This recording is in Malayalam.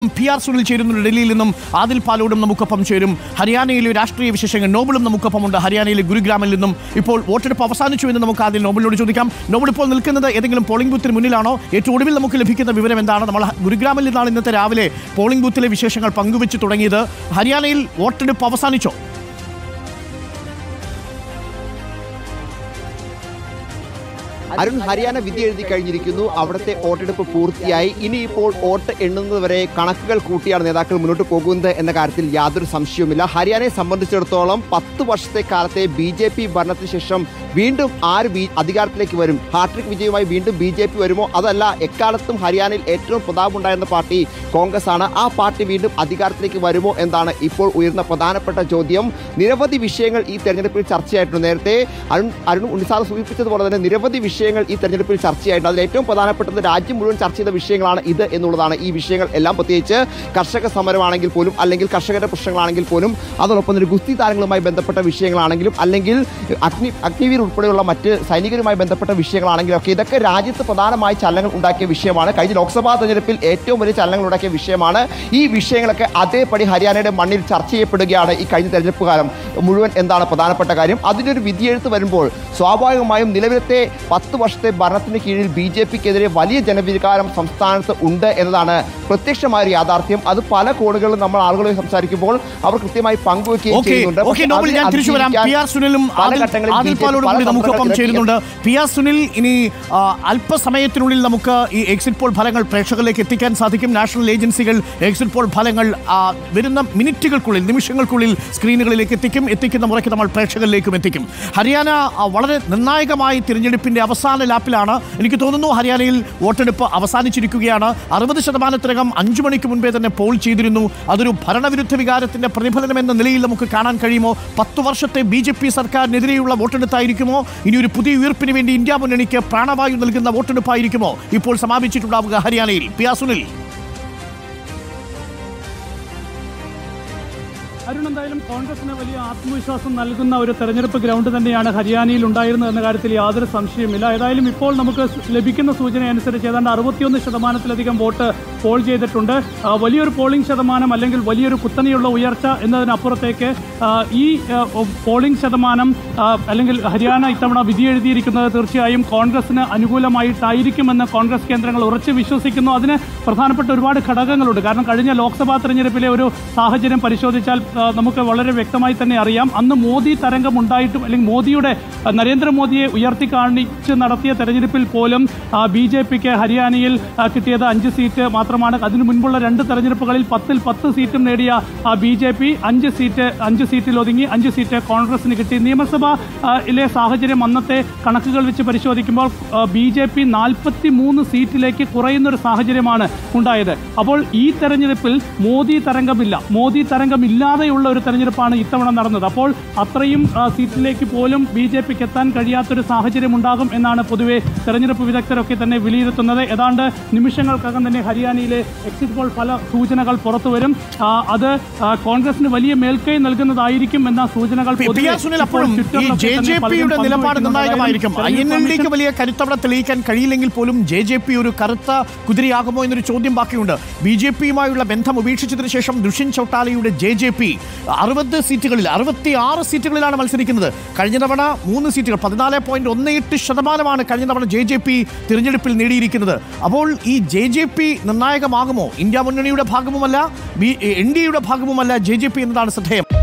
പി ആർ സുനിൽ ചേരുന്നുണ്ട് ഡൽഹിയിൽ നിന്നും ആദിൽ പാലോടും നമുക്കൊപ്പം ചേരും ഹരിയാനയിലെ രാഷ്ട്രീയ വിശേഷങ്ങൾ നോബിളും നമുക്കൊപ്പമുണ്ട് ഹരിയാനയിലെ ഗുരുഗ്രാമിൽ നിന്നും ഇപ്പോൾ വോട്ടെടുപ്പ് അവസാനിച്ചു എന്ന് നമുക്ക് ആദ്യം നോബിളിനോട് ചോദിക്കാം നോബിൾ ഇപ്പോൾ നിൽക്കുന്നത് ഏതെങ്കിലും പോളിംഗ് ബൂത്തിന് മുന്നിലാണോ ഏറ്റവും ഒടുവിൽ നമുക്ക് ലഭിക്കുന്ന വിവരം എന്താണ് നമ്മൾ ഗുരുഗ്രാമിൽ നിന്നാണ് ഇന്നത്തെ രാവിലെ പോളിംഗ് ബൂത്തിലെ വിശേഷങ്ങൾ പങ്കുവെച്ച് തുടങ്ങിയത് ഹരിയാനയിൽ വോട്ടെടുപ്പ് അവസാനിച്ചോ അരുൺ ഹരിയാന വിധി എഴുതി കഴിഞ്ഞിരിക്കുന്നു അവിടുത്തെ വോട്ടെടുപ്പ് പൂർത്തിയായി ഇനിയിപ്പോൾ വോട്ട് എണ്ണുന്നതുവരെ കണക്കുകൾ കൂട്ടിയാണ് നേതാക്കൾ മുന്നോട്ട് പോകുന്നത് എന്ന കാര്യത്തിൽ യാതൊരു സംശയവുമില്ല ഹരിയാനയെ സംബന്ധിച്ചിടത്തോളം പത്ത് വർഷത്തെ കാലത്തെ ബി ജെ പി ഭരണത്തിന് ശേഷം വീണ്ടും ആര് ബി അധികാരത്തിലേക്ക് വരും ഹാട്രിക് വിജയവുമായി വീണ്ടും ബി ജെ പി വരുമോ അതല്ല എക്കാലത്തും ഹരിയാനയിൽ ഏറ്റവും പ്രതാപമുണ്ടായിരുന്ന പാർട്ടി കോൺഗ്രസ് ആണ് ആ പാർട്ടി വീണ്ടും അധികാരത്തിലേക്ക് വരുമോ എന്നാണ് ഇപ്പോൾ ഉയർന്ന പ്രധാനപ്പെട്ട ചോദ്യം നിരവധി വിഷയങ്ങൾ ഈ തെരഞ്ഞെടുപ്പിൽ ചർച്ചയായിട്ടുണ്ട് നേരത്തെ അരുൺ അരുൺ ഉണ്ണിസാർ സൂചിപ്പിച്ചതുപോലെ തന്നെ നിരവധി വിഷയങ്ങൾ ഈ തെരഞ്ഞെടുപ്പിൽ ചർച്ചയായിട്ടുണ്ട് അതിൽ ഏറ്റവും പ്രധാനപ്പെട്ടത് രാജ്യം മുഴുവൻ ചർച്ച ചെയ്ത വിഷയങ്ങളാണ് ഇത് എന്നുള്ളതാണ് ഈ വിഷയങ്ങൾ എല്ലാം പ്രത്യേകിച്ച് കർഷക സമരമാണെങ്കിൽ പോലും അല്ലെങ്കിൽ കർഷകരുടെ പ്രശ്നങ്ങളാണെങ്കിൽ പോലും അതോടൊപ്പം തന്നെ ഗുസ്തി താരങ്ങളുമായി ബന്ധപ്പെട്ട വിഷയങ്ങളാണെങ്കിലും അല്ലെങ്കിൽ അഗ്നി അഗ്നിവീർ ഉൾപ്പെടെയുള്ള മറ്റ് സൈനികരുമായി ബന്ധപ്പെട്ട വിഷയങ്ങളാണെങ്കിലും ഒക്കെ ഇതൊക്കെ രാജ്യത്ത് പ്രധാനമായി ചലനങ്ങൾ ഉണ്ടാക്കിയ വിഷയമാണ് കഴിഞ്ഞ ലോക്സഭാ തെരഞ്ഞെടുപ്പിൽ ഏറ്റവും വലിയ ചലനങ്ങൾ ഉണ്ടാക്കിയ വിഷയമാണ് ഈ വിഷയങ്ങളൊക്കെ അതേപടി ഹരിയാനയുടെ മണ്ണിൽ ചർച്ച ചെയ്യപ്പെടുകയാണ് ഈ കഴിഞ്ഞ തെരഞ്ഞെടുപ്പ് കാലം മുഴുവൻ എന്താണ് പ്രധാനപ്പെട്ട കാര്യം അതിൻ്റെ ഒരു വിധിയെഴുത്ത് വരുമ്പോൾ സ്വാഭാവികമായും നിലവിലത്തെ പത്ത് വർഷത്തെ ഭരണത്തിന് കീഴിൽ ബി ജെ പിക്കെതിരെ വലിയ ജനവികാരം സംസ്ഥാനത്ത് ഉണ്ട് എന്നതാണ് പ്രത്യക്ഷമായ ഒരു യാഥാർത്ഥ്യം അത് പല കോണുകളിലും നമ്മൾ ആളുകളെ സംസാരിക്കുമ്പോൾ അവർ കൃത്യമായി പങ്കുവെക്കുകയും ഓക്കെ ചെയ്യുന്നുണ്ട് ഓക്കെ പക്ഷേ നോബിൾ ഞാൻ അതിനെ തിരിച്ചു വരാം പി ആർ സുനിലും പല ആദിൽ- ഘട്ടങ്ങളിൽ ആദിൽ BJP പാലോടും പല കൂടി നമുക്കൊപ്പം തന്ത്രങ്ങൾ ചേരുന്നുണ്ട് പി ആർ സുനിൽ ഇനി ആ, അല്പസമയത്തിനുള്ളിൽ നമുക്ക് ഈ എക്സിറ്റ് പോൾ ഫലങ്ങൾ പ്രേക്ഷകരിലേക്ക് എത്തിക്കാൻ സാധിക്കും നാഷണൽ ഏജൻസികൾ എക്സിറ്റ് പോൾ ഫലങ്ങൾ ആ, വരുന്ന മിനിറ്റുകൾക്കുള്ളിൽ നിമിഷങ്ങൾക്കുള്ളിൽ സ്ക്രീനുകളിലേക്ക് എത്തിക്കും എത്തിക്കുന്ന മുറയ്ക്ക് നമ്മൾ പ്രേക്ഷകരിലേക്കും എത്തിക്കും ഹരിയാന ആ, വളരെ നിർണായകമായി തിരഞ്ഞെടുപ്പിന്റെ അവസാന ലാപ്പിലാണ് എനിക്ക് തോന്നുന്നു ഹരിയാനയിൽ വോട്ടെടുപ്പ് അവസാനിച്ചിരിക്കുകയാണ് അറുപത് ശതമാനത്തിനകം അഞ്ചു മണിക്ക് മുൻപേ തന്നെ പോൾ ചെയ്തിരുന്നു അതൊരു ഭരണവിരുദ്ധ വികാരത്തിന്റെ പ്രതിഫലനം എന്ന നിലയിൽ നമുക്ക് കാണാൻ കഴിയുമോ പത്തു വർഷത്തെ ബി ജെ പി സർക്കാരിനെതിരെയുള്ള വോട്ടെടുത്തായിരിക്കുമോ ഇനി ഒരു പുതിയ ഉയർപ്പിന് വേണ്ടി ഇന്ത്യ മുന്നണിക്ക് പ്രാണവായു നൽകുന്ന വോട്ടെടുപ്പായിരിക്കുമോ ഇപ്പോൾ സമാപിച്ചിട്ടുണ്ടാവുക ഹരിയാനയിൽ പിയാ സുനിൽ അരുൺ എന്തായാലും കോൺഗ്രസിന് വലിയ ആത്മവിശ്വാസം നൽകുന്ന ഒരു തെരഞ്ഞെടുപ്പ് ഗ്രൗണ്ട് തന്നെയാണ് ഹരിയാനയിൽ ഉണ്ടായിരുന്നത് എന്ന കാര്യത്തിൽ യാതൊരു സംശയവുമില്ല ഏതായാലും ഇപ്പോൾ നമുക്ക് സ് ലഭിക്കുന്ന സൂചന അനുസരിച്ച് ഏതാണ്ട് അറുപത്തിയൊന്ന് ശതമാനത്തിലധികം വോട്ട് പോൾ ചെയ്തിട്ടുണ്ട് ആ, വലിയൊരു പോളിംഗ് ശതമാനം അല്ലെങ്കിൽ വലിയൊരു കുത്തനെയുള്ള ഉയർച്ച എന്നതിനപ്പുറത്തേക്ക് ആ, ഈ ആ, പോളിംഗ് ശതമാനം ആ, അല്ലെങ്കിൽ ഹരിയാന ഇത്തവണ വിധി എഴുതിയിരിക്കുന്നത് തീർച്ചയായും കോൺഗ്രസിന് അനുകൂലമായിട്ടായിരിക്കുമെന്ന് കോൺഗ്രസ് കേന്ദ്രങ്ങൾ ഉറച്ചു വിശ്വസിക്കുന്നു അതിന് പ്രധാനപ്പെട്ട ഒരുപാട് ഘടകങ്ങളുണ്ട് കാരണം കഴിഞ്ഞ ലോക്സഭാ തെരഞ്ഞെടുപ്പിലെ ഒരു സാഹചര്യം പരിശോധിച്ചാൽ ആ, നമുക്ക് വളരെ വ്യക്തമായി തന്നെ അറിയാം അന്ന് മോദി തരംഗം ഉണ്ടായിട്ടും അല്ലെങ്കിൽ മോദിയുടെ ആ, നരേന്ദ്രമോദിയെ ഉയർത്തി കാണിച്ച് നടത്തിയ തെരഞ്ഞെടുപ്പിൽ പോലും ബി ജെ പിക്ക് ഹരിയാനയിൽ ആ, കിട്ടിയത് അഞ്ച് സീറ്റ് മാത്രമാണ് അതിനു മുൻപുള്ള രണ്ട് തെരഞ്ഞെടുപ്പുകളിൽ പത്തിൽ പത്ത് സീറ്റും നേടിയ ബി ജെ പി അഞ്ച് സീറ്റ് അഞ്ച് സീറ്റിൽ ഒതുങ്ങി അഞ്ച് സീറ്റ് കോൺഗ്രസിന് കിട്ടി നിയമസഭയിലെ സാഹചര്യം അന്നത്തെ കണക്കുകൾ വെച്ച് പരിശോധിക്കുമ്പോൾ ബി ജെ പി നാൽപ്പത്തി മൂന്ന് സീറ്റിലേക്ക് കുറയുന്ന ഒരു സാഹചര്യമാണ് ഉണ്ടായത് അപ്പോൾ ഈ തെരഞ്ഞെടുപ്പിൽ മോദി തരംഗമില്ല മോദി തരംഗമില്ലാതെയുള്ള ഒരു തെരഞ്ഞെടുപ്പാണ് ഇത്തവണ നടന്നത് അപ്പോൾ അത്രയും ആ, സീറ്റിലേക്ക് പോലും ബി ജെ പിക്ക് എത്താൻ കഴിയാത്തൊരു സാഹചര്യം ഉണ്ടാകും എന്നാണ് പൊതുവെ തെരഞ്ഞെടുപ്പ് വിദഗ്ധരൊക്കെ തന്നെ വിലയിരുത്തുന്നത് ഏതാണ്ട് നിമിഷങ്ങൾക്കകം തന്നെ ഹരിയാനയിലെ എക്സിറ്റ് പോൾ ഫല സൂചനകൾ പുറത്തുവരും ആ, അത് ആ, കോൺഗ്രസിന് വലിയ മേൽക്കൈ നൽകുന്നതായിരിക്കും എന്ന സൂചനകൾ പി- പി പൊതുവെ ആർ സുനിൽ അപ്പോഴും ഇപ്പോൾ ഈ ട്വിറ്ററിലൊക്കെ ജെ തന്നെ ജെ പലരും പിയുടെ നിലപാട് പങ്കുവയ്ക്കുന്നുണ്ട്. നിർണായകമായിരിക്കും ഐ തെരഞ്ഞെടുപ്പ് എൻ എൽ ഡിക്ക് കമ്മീഷൻ വലിയ കരുത്തവണ തെളിയിക്കാൻ കഴിയില്ലെങ്കിൽ പോലും ജെ ജെ പി ഒരു കറുത്ത കുതിരയാകുമോ എന്നൊരു ചോദ്യം ബാക്കിയുണ്ട് ബി ജെ പിയുമായുള്ള ബന്ധം ഉപേക്ഷിച്ചതിന് ശേഷം ദുഷ്യന്ത് ചൌട്ടാലയുടെ ജെ ജെ പി അറുപത് സീറ്റുകളിൽ അറുപത്തി ആറ് സീറ്റുകളിലാണ് മത്സരിക്കുന്നത് കഴിഞ്ഞ തവണ മൂന്ന് സീറ്റുകൾ പതിനാല് പോയിന്റ് ഒന്ന് എട്ട് ശതമാനമാണ് കഴിഞ്ഞ തവണ ജെ ജെ പി തിരഞ്ഞെടുപ്പിൽ നേടിയിരിക്കുന്നത് അപ്പോൾ ഈ ജെ ജെ പി നിർണായകമാകുമോ ഇന്ത്യ മുന്നണിയുടെ ഭാഗവുമല്ല ബി എൻ ഡി എയുടെ ഭാഗവുമല്ല ജെ ജെ പി എന്നതാണ് ശ്രദ്ധേയം